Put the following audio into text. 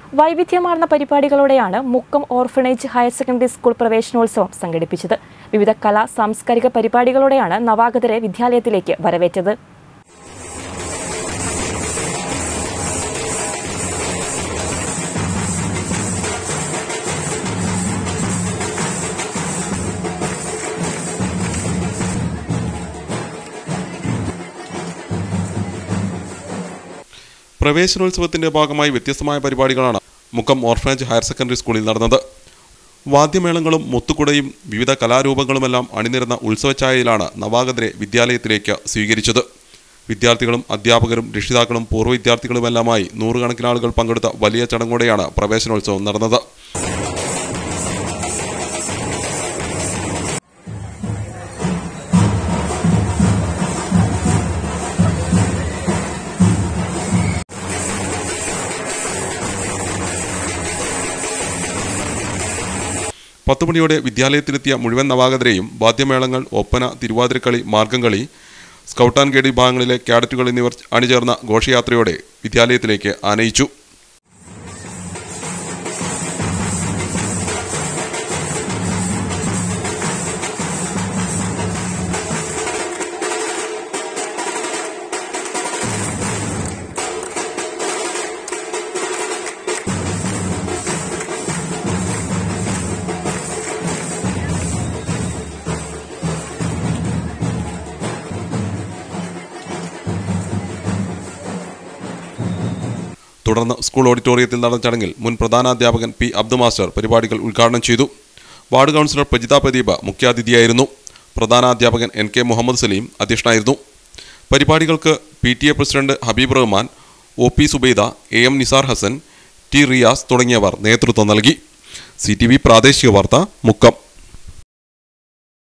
വൈവിധ്യമാർന്ന പരിപാടികളോടെയാണ് Mukkam orphanage higher secondary school പ്രവേശനോത്സവം സംഘടിപ്പിച്ചത് വിവിധ കലാ സാംസ്കാരിക പരിപാടികളോടെയാണ് നവാഗതരെ വിദ്യാലയത്തിലേക്ക് വരവേറ്റത് പ്രവേശനോത്സവത്തിന്റെ ഭാഗമായി വ്യത്യസ്തമായ പരിപാടികളാണ് മുക്കം ഓർഫനേജ് ഹയർ സെക്കൻഡറി സ്കൂളിൽ നടന്നത് വാദ്യമേളങ്ങളും മുത്തുകുടയും വിവിധ കലാരൂപങ്ങളുമെല്ലാം അണിനിരുന്ന ഉത്സവഛായയിലാണ് നവാഗതരെ വിദ്യാലയത്തിലേക്ക് സ്വീകരിച്ചത് വിദ്യാർത്ഥികളും അധ്യാപകരും രക്ഷിതാക്കളും പൂർവ്വ വിദ്യാർത്ഥികളുമെല്ലാമായി നൂറുകണക്കിന് ആളുകൾ പങ്കെടുത്ത വലിയ ചടങ്ങോടെയാണ് പ്രവേശനോത്സവം നടന്നത് പത്ത് മണിയോടെ വിദ്യാലയത്തിലെത്തിയ മുഴുവൻ നവാഗതരെയും വാദ്യമേളങ്ങൾ Oppana Thiruvathirakali Margamkali scout and guide വിഭാഗങ്ങളിലെ കാഡറ്റുകൾ എന്നിവർ അണിചേർന്ന ഘോഷയാത്രയോടെ വിദ്യാലയത്തിലേക്ക് ആനയിച്ചു തുടർന്ന് സ്കൂൾ ഓഡിറ്റോറിയത്തിൽ നടന്ന ചടങ്ങിൽ മുൻ പ്രധാനാധ്യാപകൻ പി അബ്ദു മാസ്റ്റർ പരിപാടികൾ ഉദ്ഘാടനം ചെയ്തു വാർഡ് കൗൺസിലർ പ്രജിത പ്രദീപ മുഖ്യാതിഥിയായിരുന്നു പ്രധാനാധ്യാപകൻ എൻ കെ മുഹമ്മദ് സലീം അധ്യക്ഷനായിരുന്നു പരിപാടികൾക്ക് P T A president Habeeb Rahman O P Subaida A M Nisar Hasan T Riyas തുടങ്ങിയവർ നേതൃത്വം നൽകി സി ടി വി പ്രാദേശിക വാർത്ത മുക്കം